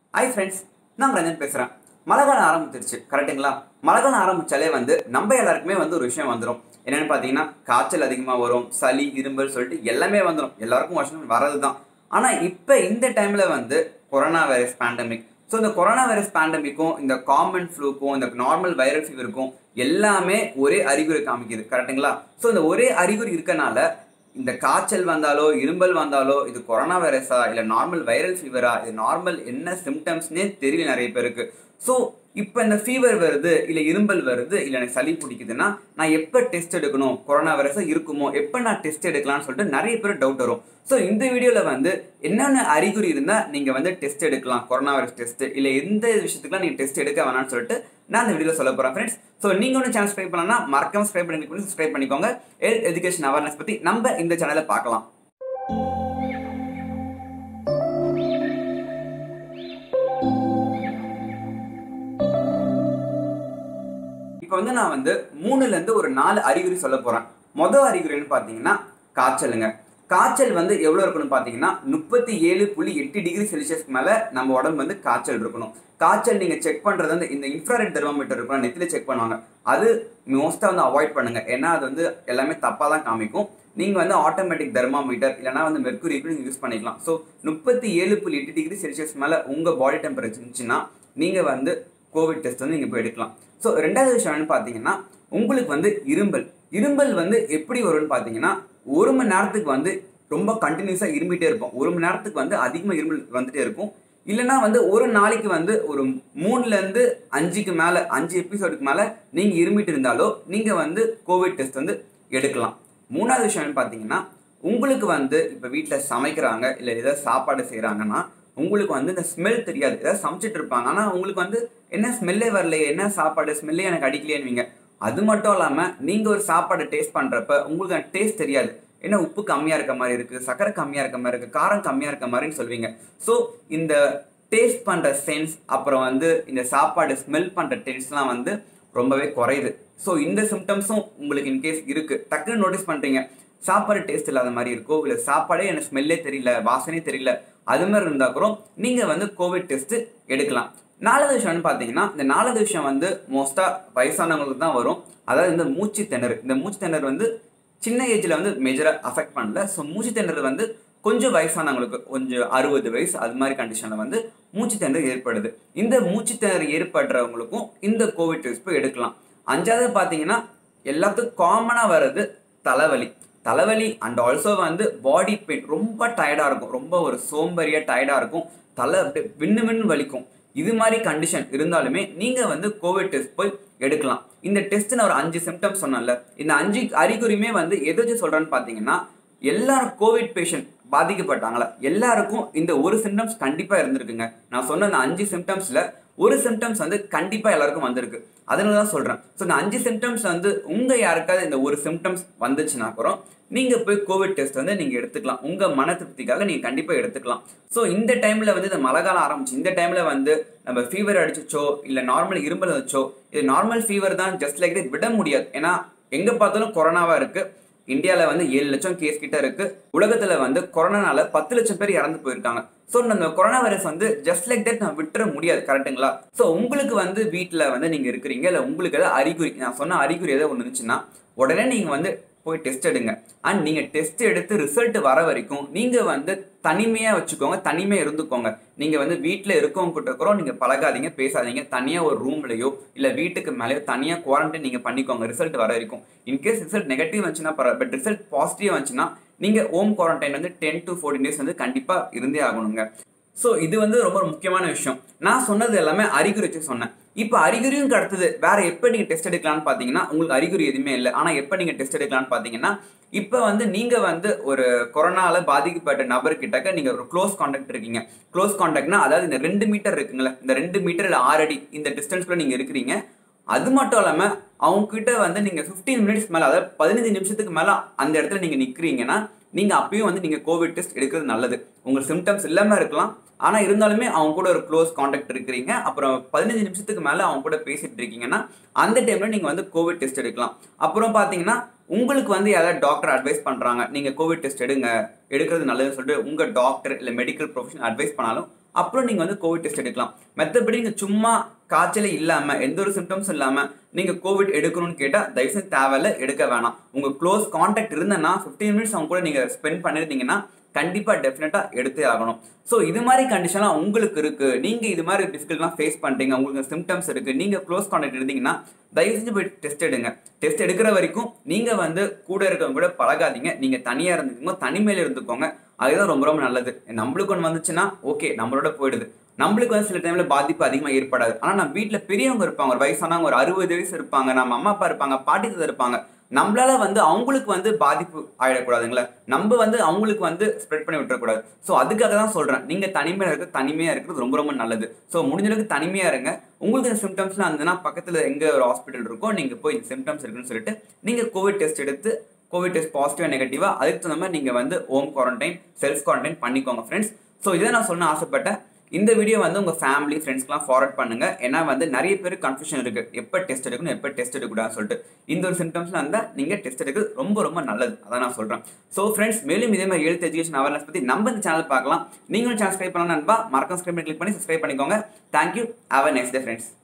hi friends நான் ரஞ்சன் பேசுகிறேன் மழை காலம் ஆரம்பிச்சிருச்சு கரெக்டுங்களா மழை காலம் ஆரம்பிச்சாலே வந்து நம்ம எல்லாருக்குமே வந்து ஒரு விஷயம் வந்துடும் என்னென்னு பார்த்தீங்கன்னா காய்ச்சல் அதிகமாக வரும் சளி இரும்பல் சொல்லிட்டு எல்லாமே வந்துடும் எல்லாருக்கும் வருஷம் வரது தான் ஆனால் இப்போ இந்த டைமில் வந்து கொரோனா வைரஸ் பேண்டமிக் ஸோ இந்த கொரோனா வைரஸ் பேண்டமிக்கும் இந்த காமன் ஃப்ளூக்கும் இந்த நார்மல் வைரல் ஃபீவருக்கும் எல்லாமே ஒரே அறிகுறி காமிக்குது கரெக்டுங்களா ஸோ இந்த ஒரே அறிகுறி இருக்கனால இந்த காய்ச்சல் வந்தாலோ இரும்பல் வந்தாலோ இது கொரோனா வைரஸா இல்லை நார்மல் வைரல் ஃபீவரா இது நார்மல் என்ன சிம்டம்ஸ்னே தெரியல நிறைய பேருக்கு ஸோ இப்போ இந்த ஃபீவர் வருது இல்லை இரும்பல் வருது இல்லை எனக்கு சளி பிடிக்குதுன்னா நான் எப்போ டெஸ்ட் எடுக்கணும் கொரோனா வைரஸா இருக்குமோ எப்போ நான் டெஸ்ட் எடுக்கலாம்னு சொல்லிட்டு நிறைய பேர் டவுட் வரும் ஸோ இந்த வீடியோவில் வந்து என்னென்ன அறிகுறி இருந்தால் நீங்கள் வந்து டெஸ்ட் எடுக்கலாம் கொரோனா வைரஸ் டெஸ்ட் இல்லை எந்த விஷயத்துக்குலாம் நீங்கள் டெஸ்ட் எடுக்க வேணாம்னு சொல்லிட்டு நான் இந்த வீடியோவில் சொல்ல போகிறேன் ஃப்ரெண்ட்ஸ் ஸோ நீங்கள் ஒன்று சேனல் ஸ்ப்ரைப் பண்ணலாம் மறக்காம ஸ்ப்ரைப் பண்ணி பண்ணி சப்ஸ்கிரைப் பண்ணிக்கோங்க ஹெல்த் எஜுகேஷன் அவேர்னஸ் பற்றி நம்ம இந்த சேனலில் பார்க்கலாம் இப்போ வந்து நான் வந்து மூணுலேருந்து ஒரு நாலு அறிகுறி சொல்ல போகிறேன் மொதல் அறிகுறின்னு பார்த்தீங்கன்னா காய்ச்சலுங்க காய்ச்சல் வந்து எவ்வளோ இருக்கணும் பார்த்தீங்கன்னா முப்பத்தி ஏழு புள்ளி எட்டு டிகிரி செல்சியஸ்க்கு மேலே நம்ம உடம்பு வந்து காய்ச்சல் இருக்கணும் காய்ச்சல் நீங்கள் செக் பண்ணுறது வந்து இந்த இன்ஃப்ராரெட் தெர்மோமீட்டர் இருக்கும் நெத்தியில் செக் பண்ணுவாங்க அது மோஸ்ட்டாக வந்து அவாய்ட் பண்ணுங்கள் ஏன்னா அது வந்து எல்லாமே தப்பாக தான் காமிக்கும் நீங்கள் வந்து ஆட்டோமேட்டிக் தெர்மாமீட்டர் இல்லைனா வந்து மெர்க்குரிக்கு நீங்கள் யூஸ் பண்ணிக்கலாம் ஸோ முப்பத்தி ஏழு புள்ளி எட்டு டிகிரி செல்சியஸ் மேலே உங்கள் பாடி டெம்பரேச்சர் இருந்துச்சுன்னா நீங்கள் வந்து கோவிட் டெஸ்ட் வந்து நீங்கள் போய் எடுக்கலாம் ஸோ ரெண்டாவது விஷயம் என்னன்னு பார்த்தீங்கன்னா உங்களுக்கு வந்து இரும்பல் இரும்பல் வந்து எப்படி வரும்னு பார்த்தீங்கன்னா ஒரு மணி நேரத்துக்கு வந்து ரொம்ப கண்டினியூஸாக இரும்பிட்டே இருக்கும் ஒரு மணி நேரத்துக்கு வந்து அதிகமாக இரும்பல் வந்துட்டே இருக்கும் இல்லைனா வந்து ஒரு நாளைக்கு வந்து ஒரு மூணுலேருந்து அஞ்சுக்கு மேலே அஞ்சு எபிசோடுக்கு மேலே நீங்கள் இருமிட்டு இருந்தாலோ நீங்கள் வந்து கோவிட் டெஸ்ட் வந்து எடுக்கலாம் மூணாவது விஷயம் என்னன்னு பார்த்தீங்கன்னா உங்களுக்கு வந்து இப்போ வீட்டில் சமைக்கிறாங்க இல்லை ஏதாவது சாப்பாடு செய்கிறாங்கன்னா உங்களுக்கு வந்து இந்த ஸ்மெல் தெரியாது ஏதாவது சமைச்சிட்டு இருப்பாங்க ஆனால் உங்களுக்கு வந்து என்ன ஸ்மெல்லே வரலையே என்ன சாப்பாடு ஸ்மெல்லே எனக்கு அடிக்கலையேன்னு அது மட்டும் இல்லாமல் நீங்கள் ஒரு சாப்பாடு டேஸ்ட் பண்ணுறப்ப உங்களுக்கு அந்த டேஸ்ட் தெரியாது என்ன உப்பு கம்மியாக இருக்க மாதிரி இருக்குது சக்கரை கம்மியாக இருக்க மாதிரி இருக்குது காரம் கம்மியாக இருக்க மாதிரின்னு சொல்வீங்க ஸோ இந்த டேஸ்ட் பண்ணுற சென்ஸ் அப்புறம் வந்து இந்த சாப்பாடு ஸ்மெல் பண்ணுற டேஸ்ட்லாம் வந்து ரொம்பவே குறையுது ஸோ இந்த சிம்டம்ஸும் உங்களுக்கு இன்கேஸ் இருக்குது டக்குன்னு நோட்டீஸ் பண்ணுறீங்க சாப்பாடு டேஸ்ட் இல்லாத மாதிரி இருக்கோ இல்லை சாப்பாடே எனக்கு ஸ்மெல்லே தெரியல வாசனே தெரியல அது மாதிரி இருந்தால் கூட நீங்கள் வந்து கோவிட் டெஸ்ட்டு எடுக்கலாம் நாலாவது விஷயம்னு பார்த்தீங்கன்னா இந்த நாலாவது விஷயம் வந்து மோஸ்ட்டாக வயசானவங்களுக்கு தான் வரும் அதாவது இந்த மூச்சு திணறு இந்த மூச்சு திணறு வந்து சின்ன ஏஜில் வந்து மேஜராக அஃபெக்ட் பண்ணல ஸோ மூச்சு திணறு வந்து கொஞ்சம் வயசானவங்களுக்கு கொஞ்சம் அறுபது வயசு அது மாதிரி கண்டிஷனில் வந்து மூச்சு திணறு ஏற்படுது இந்த மூச்சு திணறு ஏற்படுறவங்களுக்கும் இந்த கோவிட் டெஸ்ட் போய் எடுக்கலாம் அஞ்சாவது பார்த்தீங்கன்னா எல்லாத்துக்கும் காமனாக வர்றது தலைவலி தலைவலி அண்ட் ஆல்சோ வந்து பாடி பெயின் ரொம்ப டயர்டாக இருக்கும் ரொம்ப ஒரு சோம்பேறியாக டயர்டாக இருக்கும் தலை அப்படியே விண்ணு விண்ணு வலிக்கும் இது மாதிரி கண்டிஷன் இருந்தாலுமே நீங்கள் வந்து கோவிட் டெஸ்ட் போய் எடுக்கலாம் இந்த டெஸ்ட் நான் ஒரு அஞ்சு சிம்டம்ஸ் சொன்னேன்ல இந்த அஞ்சு அறிகுறியுமே வந்து எதை வச்சு சொல்கிறேன்னு பார்த்தீங்கன்னா எல்லாரும் கோவிட் பேஷண்ட் பாதிக்கப்பட்டாங்களா எல்லாருக்கும் இந்த ஒரு சிம்டம்ஸ் கண்டிப்பாக இருந்திருக்குங்க நான் சொன்ன அந்த அஞ்சு சிம்டம்ஸில் ஒரு சிம்டம்ஸ் வந்து கண்டிப்பாக எல்லாருக்கும் வந்திருக்கு அதனால தான் சொல்கிறேன் ஸோ இந்த அஞ்சு சிம்டம்ஸ் வந்து உங்கள் யாருக்காவது இந்த ஒரு சிம்டம்ஸ் வந்துச்சுன்னா அப்புறம் நீங்கள் போய் கோவிட் டெஸ்ட் வந்து நீங்கள் எடுத்துக்கலாம் உங்கள் மன திருப்திக்காக நீங்கள் கண்டிப்பாக எடுத்துக்கலாம் ஸோ இந்த டைமில் வந்து இந்த மழை காலம் ஆரம்பிச்சு இந்த டைமில் வந்து நம்ம ஃபீவர் அடிச்சிச்சோ இல்லை நார்மல் இருமல் வச்சோ இது நார்மல் ஃபீவர் தான் ஜஸ்ட் லைக் விட முடியாது ஏன்னா எங்கே பார்த்தாலும் கொரோனாவாக இருக்குது இந்தியாவில் வந்து ஏழு லட்சம் கேஸ் கிட்ட இருக்கு உலகத்தில் வந்து கொரோனானால பத்து லட்சம் பேர் இறந்து போயிருக்காங்க ஸோ அந்த கொரோனா வைரஸ் வந்து ஜஸ்ட் லைக் தட் நான் விட்டுற முடியாது கரெக்டுங்களா ஸோ உங்களுக்கு வந்து வீட்டில் வந்து நீங்கள் இருக்கிறீங்க இல்லை உங்களுக்கு ஏதாவது அறிகுறி நான் சொன்ன அறிகுறி ஏதாவது ஒன்று இருந்துச்சுன்னா உடனே நீங்கள் வந்து போய் டெஸ்ட் எடுங்க அண்ட் நீங்கள் டெஸ்ட் எடுத்து ரிசல்ட் வர வரைக்கும் நீங்கள் வந்து தனிமையாக வச்சுக்கோங்க தனிமையாக இருந்துக்கோங்க நீங்கள் வந்து வீட்டில் இருக்கவங்க கிட்ட கூட நீங்கள் பழகாதீங்க பேசாதீங்க தனியாக ஒரு ரூம்லையோ இல்லை வீட்டுக்கு மேலேயோ தனியாக குவாரண்டைன் நீங்கள் பண்ணிக்கோங்க ரிசல்ட் வர வரைக்கும் இன்கேஸ் ரிசல்ட் நெகட்டிவ் வந்துச்சுன்னா பரவாயில்ல பட் ரிசல்ட் பாசிட்டிவ் வந்துச்சுன்னா நீங்கள் ஹோம் குவாரண்டைன் வந்து டென் டு ஃபோர்டீன் டேஸ் வந்து கண்டிப்பாக இருந்தே ஆகணுங்க ஸோ இது வந்து ரொம்ப முக்கியமான விஷயம் நான் சொன்னது எல்லாமே அறிகுறி வச்சு சொன்னேன் இப்போ அறிகுறியும் அடுத்தது வேற எப்போ நீங்கள் டெஸ்ட் எடுக்கலாம்னு பார்த்தீங்கன்னா உங்களுக்கு அறிகுறி எதுவுமே இல்லை ஆனால் எப்போ நீங்கள் டெஸ்ட் எடுக்கலாம்னு பார்த்தீங்கன்னா இப்போ வந்து நீங்கள் வந்து ஒரு கொரோனாவில் பாதிக்கப்பட்ட நபர்கிட்டக்க நீங்கள் ஒரு க்ளோஸ் காண்டாக்ட் இருக்கீங்க க்ளோஸ் காண்டாக்ட்னா அதாவது இந்த ரெண்டு மீட்டர் இருக்குங்களே இந்த ரெண்டு மீட்டர் இல்லை ஆறு அடி இந்த டிஸ்டன்ஸ்க்குள்ள நீங்கள் இருக்கிறீங்க அது மட்டும் இல்லாமல் அவங்க கிட்ட வந்து நீங்கள் ஃபிஃப்டீன் மினிட்ஸ் மேலே அதாவது பதினஞ்சு நிமிஷத்துக்கு மேலே அந்த இடத்துல நீங்கள் நிற்கிறீங்கன்னா நீங்கள் அப்பயும் வந்து நீங்கள் கோவிட் டெஸ்ட் எடுக்கிறது நல்லது உங்கள் சிம்டம்ஸ் இல்லாமல் இருக்கலாம் ஆனால் இருந்தாலுமே அவங்க கூட ஒரு க்ளோஸ் காண்டாக்ட் இருக்கிறீங்க அப்புறம் பதினஞ்சு நிமிஷத்துக்கு மேலே அவங்க கூட பேசிட்டு இருக்கீங்கன்னா அந்த டைமில் நீங்கள் வந்து கோவிட் டெஸ்ட் எடுக்கலாம் அப்புறம் பார்த்தீங்கன்னா உங்களுக்கு வந்து யாராவது டாக்டர் அட்வைஸ் பண்ணுறாங்க நீங்கள் கோவிட் டெஸ்ட் எடுங்க எடுக்கிறது நல்லதுன்னு சொல்லிட்டு உங்கள் டாக்டர் இல்லை மெடிக்கல் ப்ரொஃபஷனல் அட்வைஸ் பண்ணாலும் அப்புறம் நீங்கள் வந்து கோவிட் டெஸ்ட் எடுக்கலாம் மற்றபடி நீங்கள் சும்மா காய்ச்சலே இல்லாமல் எந்த ஒரு சிம்டம்ஸும் இல்லாமல் நீங்கள் கோவிட் எடுக்கணும்னு கேட்டால் தயவுசெய்து தேவையில்ல எடுக்க வேணாம் உங்கள் க்ளோஸ் காண்டாக்ட் இருந்தேன்னா ஃபிஃப்டீன் மினிட்ஸ் அவங்க கூட நீங்கள் ஸ்பெண்ட் பண்ணியிருந்தீங்கன்னா கண்டிப்பாக டெஃபினட்டாக எடுத்தே ஆகணும் ஸோ இது மாதிரி கண்டிஷன்லாம் உங்களுக்கு இருக்குது நீங்கள் இது மாதிரி டிஃபிகல்ட்லாம் ஃபேஸ் பண்ணுறீங்க உங்களுக்கு சிம்டம்ஸ் இருக்குது நீங்கள் க்ளோஸ் காண்டாக்ட் இருந்தீங்கன்னா தயவு செஞ்சு போய் டெஸ்ட் எடுங்க டெஸ்ட் எடுக்கிற வரைக்கும் நீங்கள் வந்து கூட இருக்கவங்க கூட பழகாதீங்க நீங்கள் தனியாக இருந்துக்கோங்க தனிமையில் இருந்துக்கோங்க அதுதான் ரொம்ப ரொம்ப நல்லது நம்மளுக்கு ஒன்று வந்துச்சுன்னா ஓகே நம்மளோட போயிடுது நம்மளுக்கு வந்து சில டைம்ல பாதிப்பு அதிகமாக ஏற்படாது ஆனால் நம்ம வீட்டில் பெரியவங்க இருப்பாங்க ஒரு வயசானவங்க ஒரு அறுபது வயசு இருப்பாங்க நம்ம அம்மா அப்பா இருப்பாங்க பாட்டி தாத்தா இருப்பாங்க நம்மளால வந்து அவங்களுக்கு வந்து பாதிப்பு ஆயிடக்கூடாதுங்களே நம்ம வந்து அவங்களுக்கு வந்து ஸ்ப்ரெட் பண்ணி விட்டுறக்கூடாது ஸோ அதுக்காக தான் சொல்றேன் நீங்க தனிமையாக இருக்க தனிமையா இருக்கிறது ரொம்ப ரொம்ப நல்லது ஸோ முடிஞ்ச அளவுக்கு தனிமையா இருங்க உங்களுக்கு இந்த சிம்டம்ஸ்லாம் இருந்ததுன்னா பக்கத்துல எங்க ஒரு ஹாஸ்பிட்டல் இருக்கோ நீங்க போய் இந்த சிம்டம்ஸ் இருக்குன்னு சொல்லிட்டு நீங்க கோவிட் டெஸ்ட் எடுத்து கோவிட் டெஸ்ட் பாசிட்டிவா நெகட்டிவா அதுக்கு தகுந்த மாதிரி நீங்க வந்து ஹோம் குவாரண்டைன் செல்ஃப் குவாரண்டைன் பண்ணிக்கோங்க ஃப்ரெண்ட்ஸ் ஸோ இதை நான் சொன்ன ஆசைப்பட்டேன் இந்த வீடியோ வந்து உங்க ஃபேமிலி ஃப்ரெண்ட்ஸ்க்குலாம் ஃபார்வர்ட் பண்ணுங்க ஏன்னா வந்து நிறைய பேர் கன்ஃபியூஷன் இருக்கு எப்போ டெஸ்ட் எடுக்கணும் எப்போ டெஸ்ட் எடுக்கக்கூடாதுன்னு சொல்லிட்டு இந்த ஒரு சிம்டம்ஸ்லாம் இருந்தால் நீங்க டெஸ்ட் எடுக்கிறது ரொம்ப ரொம்ப நல்லது அதான் நான் சொல்றேன் ஸோ ஃப்ரெண்ட்ஸ் மேலும் இதே மாதிரி ஹெல்த் எஜுகேஷன் அவேர்னஸ் பத்தி நம்ம இந்த சேனல் பார்க்கலாம் நீங்களும் சேனல் சப்ஸ்கிரைப் பண்ணலாம் நண்பா மறக்காம சப்ஸ்கிரைப் பண்ணி கிளிக் பண்ணி சப்ஸ்கிரைப் பண்ணிக்கோங்க thank you have a next day friends